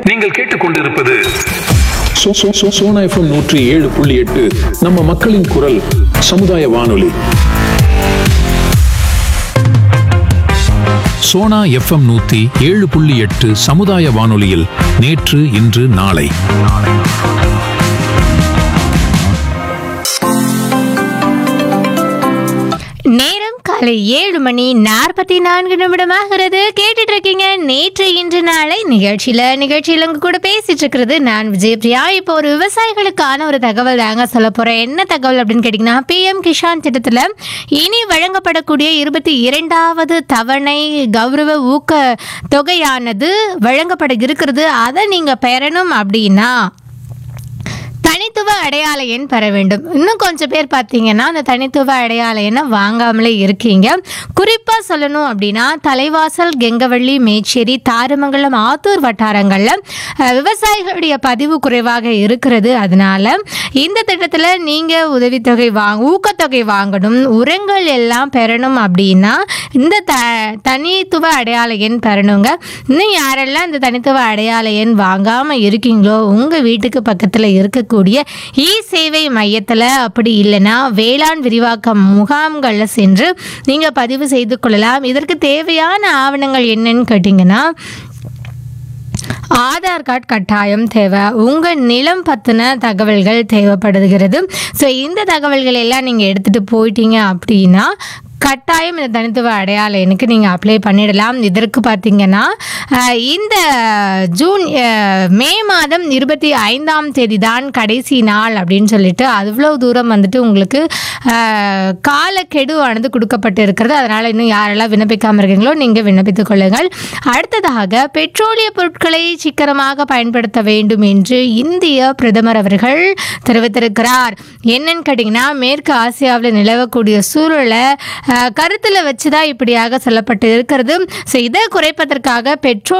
நீங்கள் கேட்டுக்கொண்டிருப்பது சோ- சோ- சோ- சோனா எஃப்எம் நூற்றி ஏழு புள்ளி எட்டு நம்ம மக்களின் குரல் சமுதாய வானொலி சோனா எஃப்எம் நூத்தி ஏழு புள்ளி எட்டு சமுதாய வானொலியில் நேற்று இன்று நாளை நேரம் காலை ஏழு மணி நாற்பத்தி நான்கு நிமிடமாகிறது கேட்டுட்டு இருக்கீங்க நேற்று இன்று நாளை நிகழ்ச்சியில நிகழ்ச்சியில உங்க கூட பேசிட்டு இருக்கிறது நான் விஜயபிரியா இப்போ ஒரு விவசாயிகளுக்கான ஒரு தகவல் தாங்க சொல்ல போறேன் என்ன தகவல் அப்படின்னு கேட்டீங்கன்னா பிஎம் கிஷான் திட்டத்துல இனி வழங்கப்படக்கூடிய இருபத்தி இரண்டாவது தவணை கௌரவ ஊக்க தொகையானது வழங்கப்பட இருக்கிறது அதை நீங்க பெறணும் அப்படின்னா தனித்துவ அடையாள எண் பெற வேண்டும் இன்னும் கொஞ்சம் பேர் பார்த்தீங்கன்னா அந்த தனித்துவ அடையாள எண்ணை வாங்காமலே இருக்கீங்க குறிப்பாக சொல்லணும் அப்படின்னா தலைவாசல் கெங்கவள்ளி மேச்சேரி தாரமங்கலம் ஆத்தூர் வட்டாரங்களில் அஹ், விவசாயிகளுடைய பதிவு குறைவாக இருக்கிறது அதனால இந்த திட்டத்தில் நீங்கள் உதவித்தொகை வாங்க ஊக்கத்தொகை வாங்கணும் உரங்கள் எல்லாம் பெறணும் அப்படின்னா இந்த த தனித்துவ அடையாள எண் பெறணுங்க இன்னும் யாரெல்லாம் இந்த தனித்துவ அடையாள எண் வாங்காமல் இருக்கீங்களோ உங்கள் வீட்டுக்கு பக்கத்தில் இருக்கக்கூடிய இ சேவை மையத்தில் அப்படி இல்லைன்னா வேளாண் விரிவாக்க முகாம்களில் சென்று நீங்கள் பதிவு செய்து கொள்ளலாம் இதற்கு தேவையான ஆவணங்கள் என்னன்னு கேட்டிங்கன்னா ஆதார் கார்டு கட்டாயம் தேவை உங்கள் நிலம் பற்றின தகவல்கள் தேவைப்படுகிறது ஸோ இந்த தகவல்கள் எல்லாம் நீங்கள் எடுத்துகிட்டு போயிட்டீங்க அப்படின்னா கட்டாயம் இந்த தனித்துவ அடையாள எண்ணுக்கு நீங்கள் அப்ளை பண்ணிடலாம் இதற்கு பார்த்தீங்கன்னா அஹ், இந்த ஜூன் அஹ், மே மாதம் இருபத்தி ஐந்தாம் தேதி தான் கடைசி நாள் அப்படின்னு சொல்லிட்டு அவ்வளோ தூரம் வந்துட்டு உங்களுக்கு அஹ், காலக்கெடுவானது கொடுக்கப்பட்டு இருக்கிறது அதனால் இன்னும் யாரெல்லாம் விண்ணப்பிக்காமல் இருக்கீங்களோ நீங்கள் விண்ணப்பித்துக் கொள்ளுங்கள் அடுத்ததாக பெட்ரோலிய பொருட்களை சிக்கனமாக பயன்படுத்த வேண்டும் என்று இந்திய பிரதமர் அவர்கள் தெரிவித்திருக்கிறார் என்னன்னு கேட்டிங்கன்னா மேற்கு ஆசியாவில் நிலவக்கூடிய சூழலை கருத்தில் வச்சு தான் இப்படியாக சொல்லப்பட்டு இருக்கிறது ஸோ இதை குறைப்பதற்காக பெட்ரோல்